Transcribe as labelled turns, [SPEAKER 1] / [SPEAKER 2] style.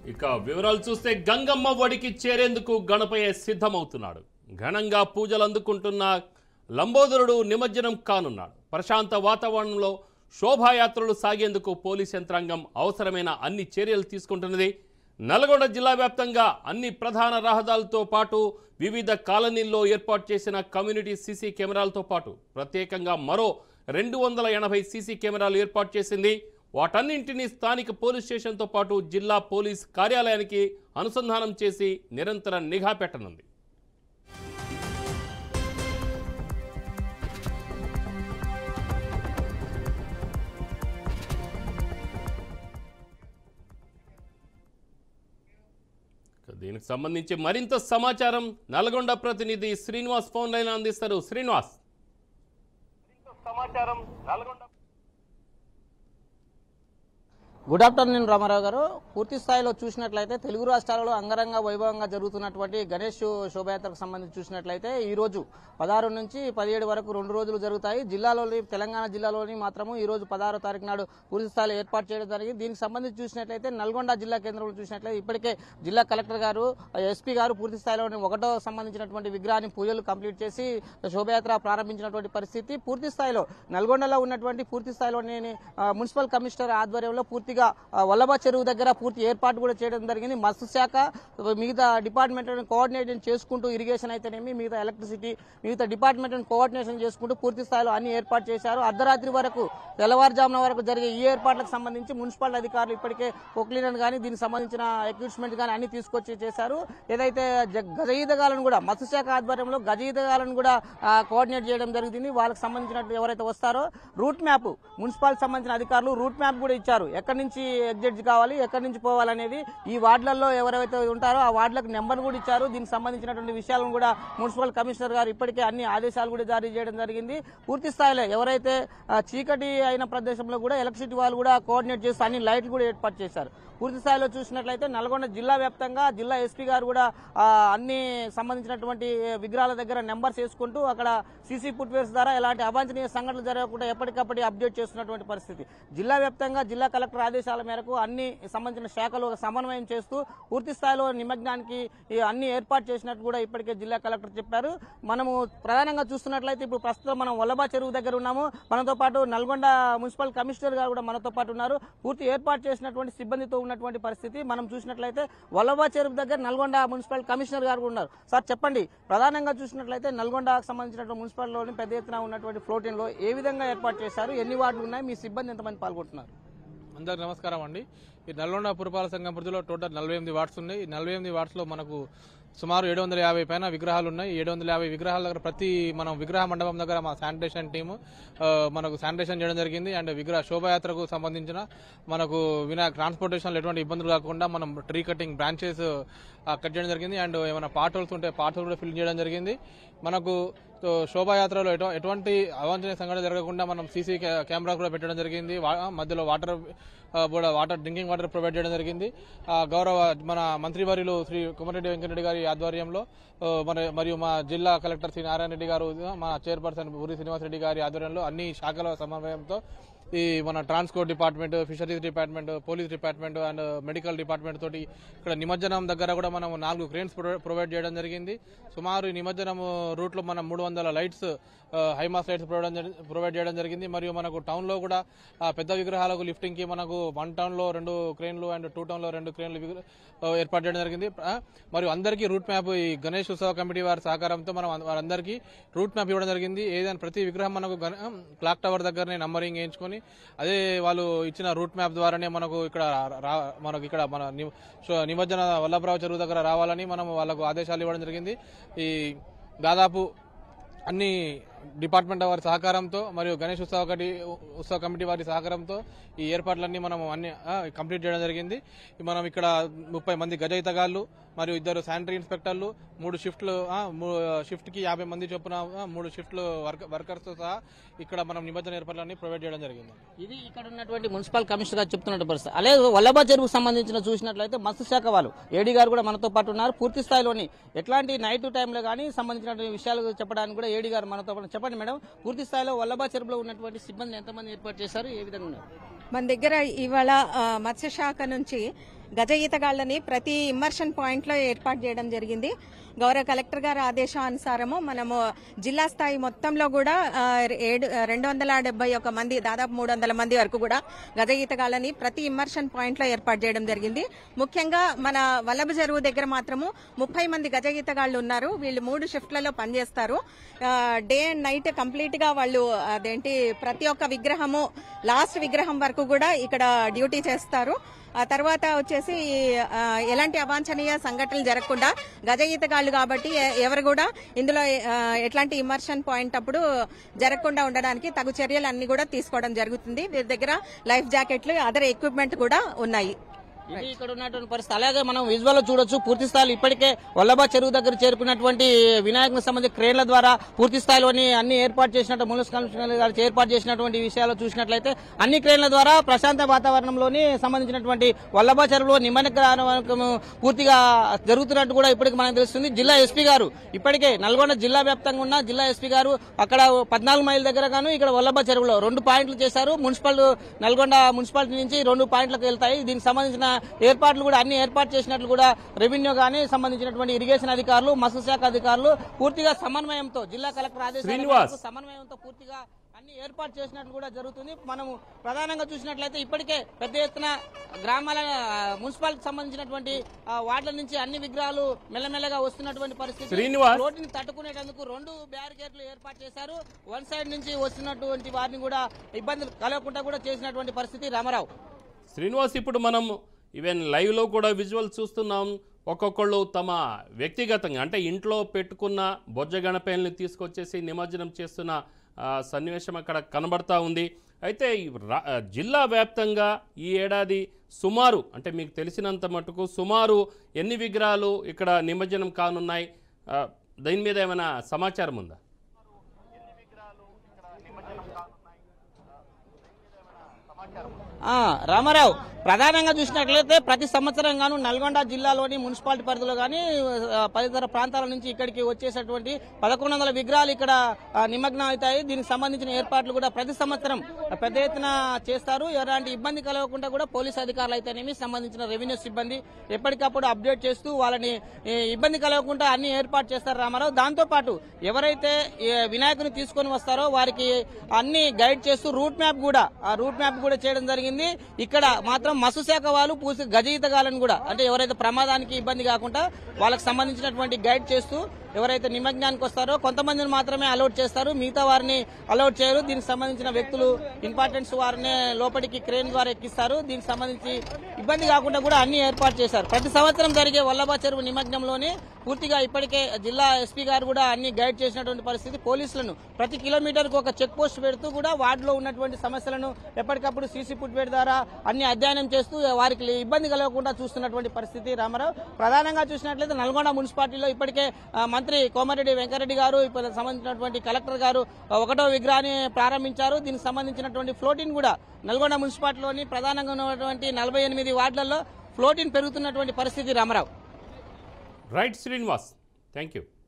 [SPEAKER 1] ఇక వివరాలు చూస్తే గంగమ్మ ఒడికి చేరేందుకు గణపయ్య సిద్ధమవుతున్నాడు ఘనంగా పూజలు అందుకుంటున్న లంబోదరుడు నిమజ్జనం కానున్నాడు ప్రశాంత వాతావరణంలో శోభాయాత్రలు సాగేందుకు పోలీస్ యంత్రాంగం అవసరమైన అన్ని చర్యలు తీసుకుంటున్నది నల్గొండ జిల్లా వ్యాప్తంగా అన్ని ప్రధాన రహదారులతో పాటు వివిధ కాలనీల్లో ఏర్పాటు చేసిన కమ్యూనిటీ సీసీ కెమెరాలతో పాటు ప్రత్యేకంగా మరో రెండు వందల ఎనభై సీసీ కెమెరాలు ఏర్పాటు చేసింది వాటన్నింటినీ స్థానిక పోలీస్ స్టేషన్తో పాటు జిల్లా పోలీస్ కార్యాలయానికి అనుసంధానం చేసి నిరంతర నిఘా పెట్టనుంది ఇక దీనికి సంబంధించి మరింత సమాచారం నల్గొండ ప్రతినిధి శ్రీనివాస్ ఫోన్ లైన్ అందిస్తారు శ్రీనివాస్ సమాచారం నల్గొండ
[SPEAKER 2] గుడ్ ఆఫ్టర్నూన్ రామారావు గారు పూర్తి స్థాయిలో చూసినట్లయితే తెలుగు రాష్ట్రాలలో అంగరంగ వైభవంగా జరుగుతున్నటువంటి గణేష్ శోభయాత్రకు సంబంధించి చూసినట్లయితే ఈ రోజు పదహారు నుంచి పదిహేడు వరకు రెండు రోజులు జరుగుతాయి జిల్లాలోని తెలంగాణ జిల్లాలోని మాత్రము ఈ రోజు పదహారో తారీఖు నాడు పూర్తి స్థాయిలో ఏర్పాటు చేయడం జరిగింది దీనికి సంబంధించి చూసినట్లయితే నల్గొండ జిల్లా కేంద్రంలో చూసినట్లయితే ఇప్పటికే జిల్లా కలెక్టర్ గారు ఎస్పీ గారు పూర్తి స్థాయిలోని ఒకటో సంబంధించినటువంటి విగ్రహాన్ని పూజలు కంప్లీట్ చేసి శోభయాత్ర ప్రారంభించినటువంటి పరిస్థితి పూర్తి స్థాయిలో నల్గొండలో ఉన్నటువంటి పూర్తి స్థాయిలోని ఆ, మున్సిపల్ కమిషనర్ ఆధ్వర్యంలో పూర్తిగా ఆ, వల్లభ చెరువు దగ్గర పూర్తి ఏర్పాటు కూడా చేయడం జరిగింది మత్స్య శాఖ మిగతా డిపార్ట్మెంట్ కోఆర్డినేషన్ చేసుకుంటూ ఇరిగేషన్ అయితేనేమి మిగతా ఎలక్ట్రిసిటీ మిగతా డిపార్ట్మెంట్ కోఆర్డినేషన్ చేసుకుంటూ పూర్తి స్థాయిలో అన్ని ఏర్పాటు చేశారు అర్ధరాత్రి వరకు తెల్లవారుజామున వరకు జరిగే ఈ ఏర్పాట్లకు సంబంధించి మున్సిపల్ అధికారులు ఇప్పటికే పొక్లినన్ కానీ దీనికి సంబంధించిన ఎక్విప్మెంట్ కానీ అన్ని తీసుకొచ్చి చేశారు ఏదైతే జ- గజ ఈదగాలను కూడా మత్స్యశాఖ ఆధ్వర్యంలో గజ ఈదగాలను కూడా ఆ, కోఆర్డినేట్ చేయడం జరుగుతుంది వాళ్ళకి సంబంధించినట్టు ఎవరైతే వస్తారో రూట్ మ్యాప్ మున్సిపాల్ సంబంధించిన అధికారులు రూట్ మ్యాప్ కూడా ఇచ్చారు ఎక్కడి నుంచి ఎగ్జిట్ కావాలి ఎక్కడి నుంచి పోవాలనేది ఈ వార్డులలో ఎవరైతే ఉంటారో ఆ వార్డులకు నెంబర్ కూడా ఇచ్చారు దీనికి సంబంధించినటువంటి విషయాలను కూడా మున్సిపల్ కమిషనర్ గారు ఇప్పటికే అన్ని ఆదేశాలు కూడా జారీ చేయడం జరిగింది పూర్తి స్థాయిలో ఎవరైతే ఆ, చీకటి అయిన ప్రదేశంలో కూడా ఎలక్ట్రిసిటీ వాళ్ళు కూడా కోఆర్డినేట్ చేస్తూ అన్ని లైట్లు కూడా ఏర్పాటు చేశారు పూర్తి స్థాయిలో చూసినట్లయితే నల్గొండ జిల్లా వ్యాప్తంగా జిల్లా ఎస్పీ గారు కూడా ఆ, అన్ని సంబంధించినటువంటి విగ్రహాల దగ్గర నెంబర్స్ వేసుకుంటూ అక్కడ సీసీ ఫుట్వేర్స్ ద్వారా ఎలాంటి అవాంఛనీయ సంఘటనలు జరగకుండా ఎప్పటికప్పుడు అప్డేట్ చేస్తున్నటువంటి పరిస్థితి జిల్లా వ్యాప్తంగా జిల్లా కలెక్టర్ ఆదేశాల మేరకు అన్ని సంబంధించిన శాఖలు ఒక సమన్వయం చేస్తూ పూర్తి స్థాయిలో నిమగ్నానికి ఈ అన్ని ఏర్పాటు చేసినట్టు కూడా ఇప్పటికే జిల్లా కలెక్టర్ చెప్పారు మనము ప్రధానంగా చూస్తున్నట్లయితే ఇప్పుడు ప్రస్తుతం మనం వల్లభా చెరువు దగ్గర ఉన్నాము మనతో పాటు నల్గొండ మున్సిపల్ కమిషనర్ గారు కూడా మనతో పాటు ఉన్నారు పూర్తి ఏర్పాటు చేసినటువంటి సిబ్బందితో ఉన్నటువంటి పరిస్థితి మనం చూసినట్లయితే వల్లభా చెరువు దగ్గర నల్గొండ మున్సిపల్ కమిషనర్ గారు కూడా ఉన్నారు సార్ చెప్పండి ప్రధానంగా చూసినట్లయితే నల్గొండకు సంబంధించినటువంటి మున్సిపల్లోని పెద్ద ఎత్తున ఉన్నటువంటి ఫ్లోటింగ్ లో ఏ విధంగా ఏర్పాటు చేశారు ఎన్ని వార్డులు ఉన్నాయి మీ సిబ్బంది ఎంతమంది పాల్గొంటున్నారు
[SPEAKER 3] అందరికి నమస్కారం అండి ఈ నల్గొండ పురపాలక సంఘం పరిధిలో టోటల్ నలభై ఎనిమిది వార్డ్స్ ఉన్నాయి ఈ నలభై ఎనిమిది వార్డ్స్లో మనకు సుమారు ఏడు వందల యాభై పైన విగ్రహాలు ఉన్నాయి ఏడు వందల యాభై విగ్రహాల దగ్గర ప్రతి మనం విగ్రహ మండపం దగ్గర మా శానిటేషన్ టీము ఆ, మనకు శానిటేషన్ చేయడం జరిగింది అండ్ విగ్రహ శోభయాత్రకు సంబంధించిన మనకు వినాయక ట్రాన్స్పోర్టేషన్లో ఎటువంటి ఇబ్బందులు కాకుండా మనం ట్రీ కటింగ్ బ్రాంచెస్ కట్ చేయడం జరిగింది అండ్ ఏమైనా పార్ట్ హోల్స్ ఉంటే పార్ట్ హోల్ కూడా ఫిల్ చేయడం జరిగింది మనకు సో శోభాయాత్రలో ఎటు- ఎటువంటి అవాంఛనీయ సంఘటన జరగకుండా మనం సీసీ కెమెరా కూడా పెట్టడం జరిగింది వా- మధ్యలో వాటర్ ఆ, కూడా వాటర్ డ్రింకింగ్ వాటర్ ప్రొవైడ్ చేయడం జరిగింది ఆ, గౌరవ మన మంత్రివర్యులు శ్రీ కుమారెడ్డి వెంకటరెడ్డి గారి ఆధ్వర్యంలో ఆ, మన మరియు మా జిల్లా కలెక్టర్ శ్రీ నారాయణ రెడ్డి గారు మా చైర్పర్సన్ పూరి శ్రీనివాసరెడ్డి గారి ఆధ్వర్యంలో అన్ని శాఖల సమన్వయంతో ఈ మన transport department fisheries department police department and medical department తోటి ఇక్కడ నిమజ్జనం దగ్గర కూడా మనం నాలుగు క్రేన్స్ ప్రొవైడ్ చేయడం జరిగింది సుమారు ఈ నిమజ్జనం రూట్ లో మనం మూడు వందల లైట్స్ హైమాస్ లైట్స్ ప్రొవైడ్ చేయడం జరిగింది మరియు మనకు టౌన్ లో కూడా ఆ, పెద్ద విగ్రహాలకు లిఫ్టింగ్ కి మనకు వన్ టౌన్ లో రెండు క్రేన్లు అండ్ టూ టౌన్ లో రెండు క్రేన్లు విగ్ర- ఆ, ఏర్పాటు చేయడం జరిగింది ఆ, మరియు అందరికీ రూట్ మ్యాప్ ఈ గణేష్ ఉత్సవ కమిటీ వారి సహకారంతో మనం అంద- వారందరికీ రూట్ మ్యాప్ ఇవ్వడం జరిగింది ఏదైనా ప్రతి విగ్రహం మనకు గణ- క్లాక్ టవర్ దగ్గరనే నంబరింగ్ వేయించుకొని అదే వాళ్ళు ఇచ్చిన రూట్ మ్యాప్ ద్వారానే మనకు ఇక్కడ రా- మనకు ఇక్కడ మన ని- సో నిమజ్జన వల్లభరావు చెరువు దగ్గర రావాలని మనం వాళ్ళకు ఆదేశాలు ఇవ్వడం జరిగింది ఈ దాదాపు అన్ని డిపార్ట్మెంట్ వారి సహకారంతో మరియు గణేష్ ఉత్సవ కమిటీ ఉత్సవ కమిటీ వారి సహకారంతో ఈ ఏర్పాట్లన్నీ మనం అన్ని ఆ, కంప్లీట్ చేయడం జరిగింది మనం ఇక్కడ ముప్పై మంది గజయితగాళ్ళు మరియు ఇద్దరు శానిటరీ ఇన్స్పెక్టర్లు మూడు షిఫ్ట్లు ఆ, మూ- షిఫ్ట్ కి యాభై మంది చొప్పున ఆ, మూడు షిఫ్ట్లు వర్క వర్కర్స్ తో సహా ఇక్కడ మనం నిమజ్జన ఏర్పాట్లన్నీ ప్రొవైడ్ చేయడం జరిగింది
[SPEAKER 2] ఇది ఇక్కడ ఉన్నటువంటి మున్సిపల్ కమిషనర్ గారు చెప్తున్నట్టు పరిస్థితి అలాగే వల్లభ చెరువుకు సంబంధించిన చూసినట్లయితే మత్స్య శాఖ వాళ్ళు ఏడీ గారు కూడా మనతో పాటు ఉన్నారు పూర్తి స్థాయిలోని ఎట్లాంటి నైట్ టైంలో కానీ సంబంధించినటువంటి విషయాలు చెప్పడానికి కూడా ఏడీ గారు మనతో పాటు చెప్పండి మేడం పూర్తి స్థాయిలో వల్లభ చెరువులో ఉన్నటువంటి సిబ్బంది ఎంతమంది ఏర్పాటు చేశారు ఏ విధంగా ఉన్నారు
[SPEAKER 4] మన దగ్గర ఇవాళ ఆ, మత్స్యశాఖ నుంచి గజ ఈతగాళ్లని ప్రతి ఇమ్మర్షన్ పాయింట్ లో ఏర్పాటు చేయడం జరిగింది గౌరవ కలెక్టర్ గారి ఆదేశానుసారము మనము జిల్లా స్థాయి మొత్తంలో కూడా ఆ, ఏడు రెండు వందల డెబ్బై ఒక మంది దాదాపు మూడు వందల మంది వరకు కూడా గజ ఈతగాళ్లని ప్రతి ఇమ్మర్షన్ పాయింట్ లో ఏర్పాటు చేయడం జరిగింది ముఖ్యంగా మన వల్లభ చెరువు దగ్గర మాత్రము ముప్పై మంది గజ ఈతగాళ్లు ఉన్నారు వీళ్ళు మూడు షిఫ్ట్లలో పనిచేస్తారు ఆ, డే అండ్ నైట్ కంప్లీట్ గా వాళ్ళు అదేంటి ప్రతి ఒక్క విగ్రహము లాస్ట్ విగ్రహం వరకు కూడా ఇక్కడ డ్యూటీ చేస్తారు ఆ తర్వాత వచ్చేసి ఆ, ఎలాంటి అవాంఛనీయ సంఘటనలు జరగకుండా గజ ఈతగాళ్లు కాబట్టి ఎ- ఎవరు కూడా ఇందులో ఆ, ఎట్లాంటి ఇమర్షన్ పాయింట్ అప్పుడు జరగకుండా ఉండడానికి తగు చర్యలు అన్ని కూడా తీసుకోవడం జరుగుతుంది వీరి దగ్గర లైఫ్ జాకెట్లు అదర్ ఎక్విప్మెంట్ కూడా ఉన్నాయి
[SPEAKER 2] ఇది ఇక్కడ ఉన్నటువంటి పరిస్థితి అలాగే మనం విజువల్ లో చూడొచ్చు పూర్తి స్థాయిలో ఇప్పటికే వల్లభ చెరువు దగ్గర చేరుకున్నటువంటి వినాయకునికి సంబంధించి క్రేన్ల ద్వారా పూర్తి స్థాయిలోని అన్ని ఏర్పాటు చేసినట్టు మున్సిపల్ కమిషనర్ గారు ఏర్పాటు చేసినటువంటి విషయాలు చూసినట్లయితే అన్ని క్రేన్ల ద్వారా ప్రశాంత వాతావరణంలోని సంబంధించినటువంటి వల్లభ చెరువులో నిమజ్జనం పూర్తిగా జరుగుతున్నట్టు కూడా ఇప్పటికి మనకు తెలుస్తుంది జిల్లా ఎస్పీ గారు ఇప్పటికే నల్గొండ జిల్లా వ్యాప్తంగా ఉన్న జిల్లా ఎస్పీ గారు అక్కడ పద్నాలుగు మైళ్ళ దగ్గర గాను ఇక్కడ వల్లభ చెరువులో రెండు పాయింట్లు చేశారు మున్సిపల్ నల్గొండ మున్సిపాలిటీ నుంచి రెండు పాయింట్లకు వెళ్తాయి దీనికి సంబంధించిన ఏర్పాట్లు కూడా అన్ని ఏర్పాటు చేసినట్లు కూడా రెవెన్యూ గానీ సంబంధించినటువంటి ఇరిగేషన్ అధికారులు మత్స్య శాఖ అధికారులు పూర్తిగా సమన్వయంతో జిల్లా కలెక్టర్ ఆదేశాల
[SPEAKER 1] శ్రీనివాస్.
[SPEAKER 2] మేరకు సమన్వయంతో పూర్తిగా అన్ని ఏర్పాటు చేసినట్లు కూడా జరుగుతుంది మనము ప్రధానంగా చూసినట్లయితే ఇప్పటికే పెద్ద ఎత్తున గ్రామాల ఆ, మున్సిపాలిటీకి సంబంధించినటువంటి ఆ, వార్డుల నుంచి అన్ని విగ్రహాలు మెల్లమెల్లగా వస్తున్నటువంటి పరిస్థితి
[SPEAKER 1] శ్రీనివాస్.
[SPEAKER 2] రోడ్డుని తట్టుకునేటందుకు రెండు బ్యారికేడ్లు ఏర్పాటు చేశారు వన్ సైడ్ నుంచి వస్తున్నటువంటి వారిని కూడా ఇబ్బందులు కలగకుండా కూడా చేసినటువంటి పరిస్థితి రామారావు
[SPEAKER 1] శ్రీనివాస్ ఇప్పుడు మనం ఈవెన్ లైవ్లో కూడా విజువల్ చూస్తున్నాం ఒక్కొక్కళ్ళు తమ వ్యక్తిగతంగా అంటే ఇంట్లో పెట్టుకున్న బొజ్జ గణపయ్యల్ని తీసుకొచ్చేసి నిమజ్జనం చేస్తున్న ఆ, సన్నివేశం అక్కడ కనబడతా ఉంది అయితే ఈ రా- ఆ, జిల్లా వ్యాప్తంగా ఈ ఏడాది సుమారు అంటే మీకు తెలిసినంత మటుకు సుమారు ఎన్ని విగ్రహాలు ఇక్కడ నిమజ్జనం కానున్నాయి ఆ, దీని మీద ఏమైనా సమాచారం ఉందా
[SPEAKER 2] ఆ, రామారావు ప్రధానంగా చూసినట్లయితే ప్రతి సంవత్సరం గాను నల్గొండ జిల్లాలోని మున్సిపాలిటీ పరిధిలో కానీ తదితర ప్రాంతాల నుంచి ఇక్కడికి వచ్చేటటువంటి పదకొండు వందల విగ్రహాలు ఇక్కడ ఆ, నిమగ్నం అవుతాయి దీనికి సంబంధించిన ఏర్పాట్లు కూడా ప్రతి సంవత్సరం పెద్ద ఎత్తున చేస్తారు ఎలాంటి ఇబ్బంది కలగకుండా కూడా పోలీస్ అధికారులు అయితేనేమి సంబంధించిన రెవెన్యూ సిబ్బంది ఎప్పటికప్పుడు అప్డేట్ చేస్తూ వాళ్ళని ఏ, ఇబ్బంది కలగకుండా అన్ని ఏర్పాటు చేస్తారు రామారావు దాంతో పాటు ఎవరైతే ఈ వినాయకుని తీసుకొని వస్తారో వారికి అన్ని గైడ్ చేస్తూ రూట్ మ్యాప్ కూడా ఆ రూట్ మ్యాప్ కూడా చేయడం జరిగింది ఇక్కడ మాత్రం మత్స్య శాఖ వాళ్ళు పూసి గజయితగాలను కూడా అంటే ఎవరైతే ప్రమాదానికి ఇబ్బంది కాకుండా వాళ్ళకి సంబంధించినటువంటి గైడ్ చేస్తూ ఎవరైతే నిమజ్ఞానికి వస్తారో కొంతమందిని మాత్రమే అలౌట్ చేస్తారు మిగతా వారిని అలౌట్ చేయరు దీనికి సంబంధించిన వ్యక్తులు ఇంపార్టెన్స్ వారిని లోపలికి క్రేన్ ద్వారా ఎక్కిస్తారు దీనికి సంబంధించి ఇబ్బంది కాకుండా కూడా అన్ని ఏర్పాటు చేశారు ప్రతి సంవత్సరం జరిగే వల్లభ చెరువు నిమజ్ఞంలోని పూర్తిగా ఇప్పటికే జిల్లా ఎస్పీ గారు కూడా అన్ని గైడ్ చేసినటువంటి పరిస్థితి పోలీసులను ప్రతి కిలోమీటర్కు ఒక చెక్ పోస్ట్ పెడుతూ కూడా వార్డులో ఉన్నటువంటి సమస్యలను ఎప్పటికప్పుడు సీసీ ఫుట్వేర్ ద్వారా అన్ని అధ్యయనం చేస్తూ వారికి ఇబ్బంది కలగకుండా చూస్తున్నటువంటి పరిస్థితి రామారావు ప్రధానంగా చూసినట్లయితే నల్గొండ మున్సిపాలిటీలో ఇప్పటికే ఆ, మంత్రి కోమారెడ్డి వెంకరెడ్డి గారు ఇప్పుడు సంబంధించినటువంటి కలెక్టర్ గారు ఆ, ఒకటో విగ్రహాన్ని ప్రారంభించారు దీనికి సంబంధించినటువంటి ఫ్లోటిన్ కూడా నల్గొండ మున్సిపాలిటీలోని ప్రధానంగా ఉన్నటువంటి నలభై ఎనిమిది వార్డులలో ఫ్లోటిన్ పెరుగుతున్నటువంటి పరిస్థితి Ramarao
[SPEAKER 1] right Srinivas thank you